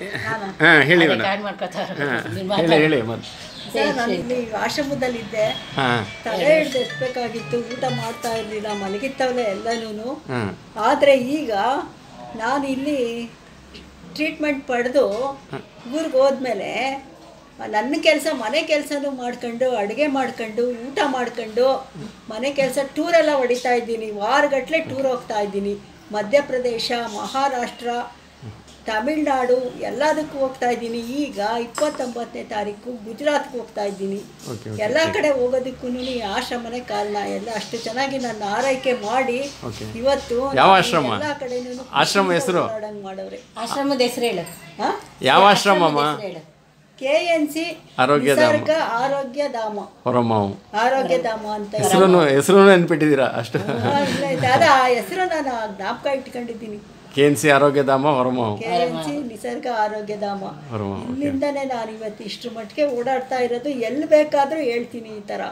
ಹಾಂ ಹೇಳಿ ಅದಕ್ಕೆ ಮೇಡಮ್ ಆಡ್ ಮಾಡ್ಕೊತಾರೆ ಹಾಂ ಹೇಳಿ ಹೇಳಿ ಮತ್ತೆ ಸರ್ ನಾನು ಇಲ್ಲಿ ಆಶ್ರಮದಲ್ಲಿದ್ದೆ ಹಾಂ ತಲೆ ಹಿಡ್ದು ಎತ್ಬೇಕಾಗಿತ್ತು ಊಟ ಮಾಡ್ತಾ ಇರಲಿಲ್ಲ ಮಲಗಿತ್ತವಳೆ ಎಲ್ಲನೂ ಹಾಂ ಆದರೆ ಈಗ ನಾನು ಇಲ್ಲಿ ಟ್ರೀಟ್ಮೆಂಟ್ ಪಡೆದು ಊರಿಗೆ ಹೋದ್ಮೇಲೆ ನನ್ನ ಕೆಲಸ ಮನೆ ಕೆಲಸನೂ ಮಾಡ್ಕೊಂಡು ಅಡುಗೆ ಮಾಡ್ಕೊಂಡು ಊಟ ಮಾಡ್ಕೊಂಡು ಮನೆ ಕೆಲಸ ಟೂರೆಲ್ಲ ಹೊಡಿತಾ ಇದ್ದೀನಿ ವಾರಗಟ್ಟಲೆ ಟೂರ್ ಹೋಗ್ತಾ ಇದ್ದೀನಿ ಮಧ್ಯಪ್ರದೇಶ ಮಹಾರಾಷ್ಟ್ರ ತಮಿಳ್ನಾಡು ಎಲ್ಲದಕ್ಕೂ ಹೋಗ್ತಾ ಇದ್ದೀನಿ ಈಗ ಇಪ್ಪತ್ತೊಂಬತ್ತನೇ ತಾರೀಕು ಗುಜರಾತ್ಗೆ ಹೋಗ್ತಾ ಇದ್ದೀನಿ ಓಕೆ ಎಲ್ಲ ಕಡೆ ಹೋಗೋದಕ್ಕೂ ಈ ಆಶ್ರಮನೇ ಕಾರಣ ಎಲ್ಲ ಅಷ್ಟು ಚೆನ್ನಾಗಿ ನನ್ನ ಆರೈಕೆ ಮಾಡಿ ಓಕೆ ಇವತ್ತು ಯಾವ ನಾನು ಆಶ್ರಮ? ಎಲ್ಲ ಕಡೆನೂ ಆಶ್ರಮ ಹೆಸರು? ಮಾಡವ್ರೆ ಆಶ್ರಮದ ಹೆಸರು ಹೇಳು ಯಾವ ಆಶ್ರಮಮ್ಮ ಹೆಸ್ರು ಹೇಳು ಕೆ ಎನ್ ಸಿ ಆರೋಗ್ಯಧಾಮ. ನಿಸರ್ಗ ಆರೋಗ್ಯ ಧಾಮ ಹೊರಮಾವು ಆರೋಗ್ಯ ಧಾಮ ಅಂತ ಹೆಸರು ಹೆಸರು ನೆನ್ಪಿಟ್ಟಿದ್ದೀರಾ ಅಷ್ಟು ಆ, ಇಲ್ಲ ಇದೆ ಅದ ಆ ಹೆಸರು ನಾನು ಜ್ಞಾಪಕ ಇಟ್ಕೊಂಡಿದ್ದೀನಿ ಕೆ ಎನ್ ಸಿ ಆರೋಗ್ಯಧಾಮ ಹೊರಮಾವು ಕೆ ಎನ್ ಸಿ ನಿಸರ್ಗ ಆರೋಗ್ಯ ಧಾಮ ಹೊರಮಾವು ಇಲ್ಲಿಂದನೇ ನಾನು ಇವತ್ತು ಇಷ್ಟು ಮಟ್ಟಿಗೆ ಓಡಾಡ್ತಾ ಇರೋದು ಎಲ್ಲಿ ಬೇಕಾದರೂ ಹೇಳ್ತೀನಿ ಈ ಥರ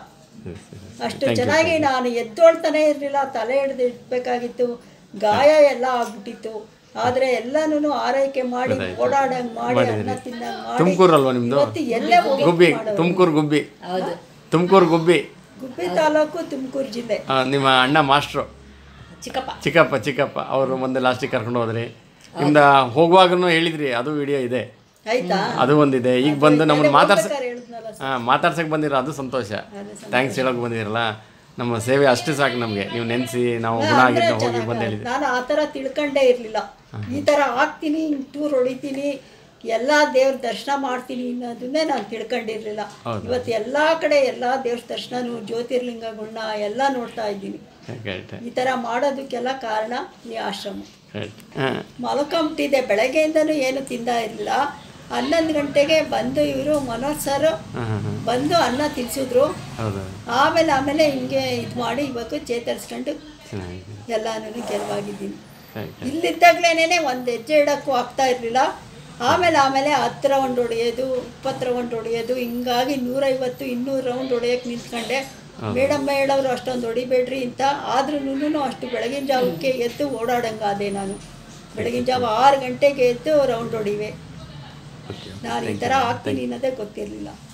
ಅಷ್ಟು ಚೆನ್ನಾಗಿ ನಾನು ಎದ್ದೋಳ್ತಾನೆ ಇರಲಿಲ್ಲ ತಲೆ ಹಿಡ್ದು ಇಡ್ಬೇಕಾಗಿತ್ತು ಗಾಯ ಎಲ್ಲ ಆಗ್ಬಿಟ್ಟಿತ್ತು ಆದರೆ ಎಲ್ಲನೂ ಆರೈಕೆ ಮಾಡಿ ಓಡಾಡಂಗ್ ಮಾಡಿ ಅನ್ನ ತಿನ್ನಂಗ್ ಮಾಡಿ ತುಮಕೂರು ಅಲ್ವಾ ನಿಮ್ಮದು ಇವತ್ತು ಎಲ್ಲೇ ಹೋಗಿ ಗುಬ್ಬಿ ತುಮಕೂರು ಗುಬ್ಬಿ ಹೌದು ತುಮಕೂರು ಗುಬ್ಬಿ ಗುಬ್ಬಿ ತಾಲೂಕು ತುಮಕೂರು ಜಿಲ್ಲೆ ಆ, ನಿಮ್ಮ ಅಣ್ಣ ಮಾಸ್ಟ್ರು ಚಿಕ್ಕಪ್ಪ ಚಿಕ್ಕಪ್ಪ ಚಿಕ್ಕಪ್ಪ ಅವರು ಮುಂದೆ ಲಾಸ್ಟಿಗೆ ಕರ್ಕೊಂಡು ಹೋದ್ರಿ ನಿಮ್ದು ಹೋಗುವಾಗನೂ ಹೇಳಿದ್ರಿ ಅದು ವಿಡಿಯೋ ಇದೆ ಆಯ್ತಾ ಅದು ಒಂದಿದೆ ಈಗ ಬಂದು ನಮ್ಮನ್ನು ಮಾತಾಡ್ಸ ಹೋಗ್ಬೇಕಾದ್ರೆ ಹೇಳಿದ್ನಲ್ಲ ಸರ್. ಹಾಂ ಮಾತಾಡ್ಸಕ್ಕೆ ಬಂದಿರೋ ಅದು ಸಂತೋಷ ಥ್ಯಾಂಕ್ಸ್ ಹೇಳೋಕೆ ಬಂದಿರಲ್ಲ ನಮ್ಮ ಸೇವೆ ಅಷ್ಟೇ ಸಾಕು ನಮಗೆ ನೀವು ನೆನೆಸಿ ನಾವು ಗುಣ ಅಂದ್ರೆ ಆಗಿದ್ದು ಹೋಗಿ ಚೆನ್ನಾಗಿ ಬಂದು ಹೇಳಿದ್ರಿ ನಾನು ಆ ಥರ ತಿಳ್ಕೊಂಡೇ ಇರಲಿಲ್ಲ ಈ ಥರ ಆಗ್ತೀನಿ ಟೂರ್ ಹೊಡಿತೀನಿ ಎಲ್ಲ ದೇವ್ರ ದರ್ಶನ ಮಾಡ್ತೀನಿ ಅನ್ನೋದನ್ನೇ ನಾನು ತಿಳ್ಕೊಂಡಿರ್ಲಿಲ್ಲ ಹೌದು. ಇವತ್ತು ಎಲ್ಲ ಕಡೆ ಎಲ್ಲ ದೇವ್ರ ದರ್ಶನನು ಜ್ಯೋತಿರ್ಲಿಂಗಗಳನ್ನ ಎಲ್ಲ ನೋಡ್ತಾ ಇದ್ದೀನಿ ಕರೆಕ್ಟ್ ಈ ಥರ ಮಾಡೋದಕ್ಕೆಲ್ಲ ಕಾರಣ ಈ ಆಶ್ರಮ ಕರೆಕ್ಟ್ ಹಾಂ ಮಲ್ಕೊಂಬಿಟ್ಟಿದೆ ಬೆಳಗ್ಗೆಯಿಂದನೂ ಏನು ತಿಂದ ಇರಲಿಲ್ಲ ಹನ್ನೊಂದು ಗಂಟೆಗೆ ಬಂದು ಇವರು ಮನೋಜ್ ಸರ್ ಹಾಂ ಹಾಂ ಹಾಂ ಬಂದು ಅನ್ನ ತಿನ್ಸಿದ್ರು ಹೌದು ಆಮೇಲೆ ಆಮೇಲೆ ಹಿಂಗೆ ಇದು ಮಾಡಿ ಇವಾಗ ಚೇತರಿಸ್ಕೊಂಡು ಚೆನ್ನಾಗಿದೆ ಎಲ್ಲಾನು ಗೆಲುವಾಗಿದ್ದೀನಿ ಕರೆಕ್ಟ್ ಇಲ್ಲಿದ್ದಾಗ್ಲೇನೆ ಒಂದು ಹೆಜ್ಜೆ ಇಡೋಕ್ಕೂ ಆಗ್ತಾ ಇರಲಿಲ್ಲ ಆಮೇಲೆ ಆಮೇಲೆ ಹತ್ತು ರೌಂಡ್ ಹೊಡೆಯೋದು ಇಪ್ಪತ್ತು ರೌಂಡ್ ಹೊಡೆಯೋದು ಹಿಂಗಾಗಿ ನೂರೈವತ್ತು ಇನ್ನೂರು ರೌಂಡ್ ಹೊಡೆಯೋಕೆ ನಿಂತ್ಕೊಂಡೆ ಮೇಡಮ್ ಹೇಳೋರು ಅಷ್ಟೊಂದು ಹೊಡಿಬೇಡ್ರಿ ಅಂತ ಆದ್ರೂ ಅಷ್ಟು ಬೆಳಗಿನ ಜಾವಕ್ಕೆ ಎದ್ದು ಓಡಾಡಂಗಾದೆ ನಾನು ಬೆಳಗಿನ ಜಾವ ಆರು ಗಂಟೆಗೆ ಎದ್ದು ರೌಂಡ್ ಹೊಡಿವೆ ಓಕೆ ನಾನು ಈ ಥರ ಆಗ್ತೀನಿ ಅನ್ನೋದೇ ಗೊತ್ತಿರಲಿಲ್ಲ